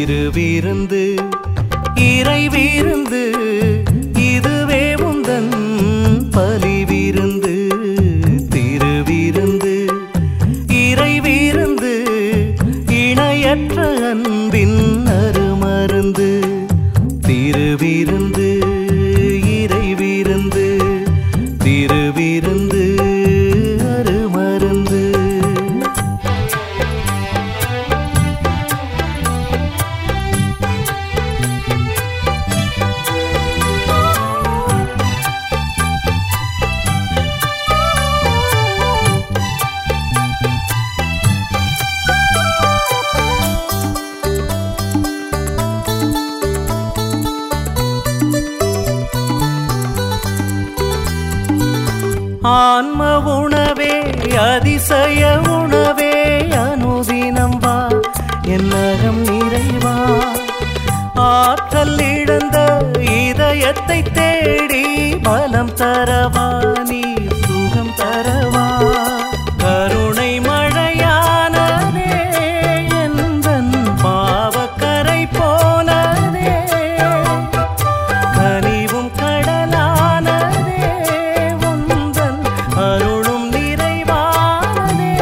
திருவிருந்து இறைவிருந்து இதுவே உந்தன் பலிவிருந்து திருவிருந்து இறைவிருந்து இணையற்ற அன்பின் அருமருந்து திருவிருந்து இறைவிருந்து திருவிருந்து அருமருந்து ஆன்ம உணவே அதிசய உணவே அனுதினம் வா என்னகம் நிறைவா ஆற்றல் இழந்த இதயத்தை தேடி பலம் தரவா நீ சுகம் தரவா கருணை மழையானதே எந்தன் பாவக்கரை போனதே கனிவும் கடலானதே உந்தன் அருளும் நிறைவானதே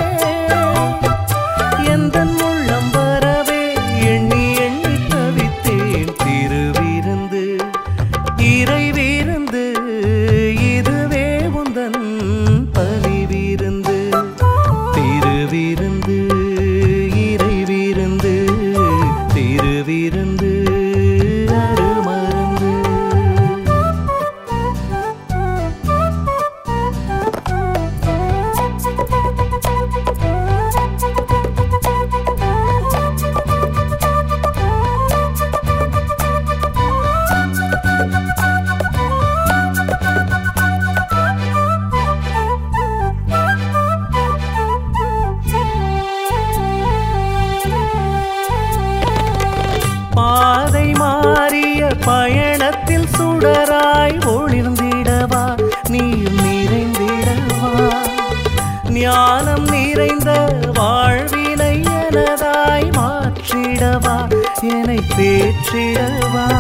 எந்தன் உள்ளம் வரவே எண்ணி எண்ணி தவித்தேன் திருவிருந்து இறைவிருந்து இதுவே உந்தன் பலிவிருந்து திருவிருந்து இறைவிருந்து திருவிருந்து அருமருந்து பாதை மாறிய பயணத்தில் சுடராய் ஒளிர்ந்திடவா நீர் நிறைந்திடவா ஞானம் நிறைந்த வாழ்வினை எனதாய் மாற்றிடவா என்னை தேற்றிடவா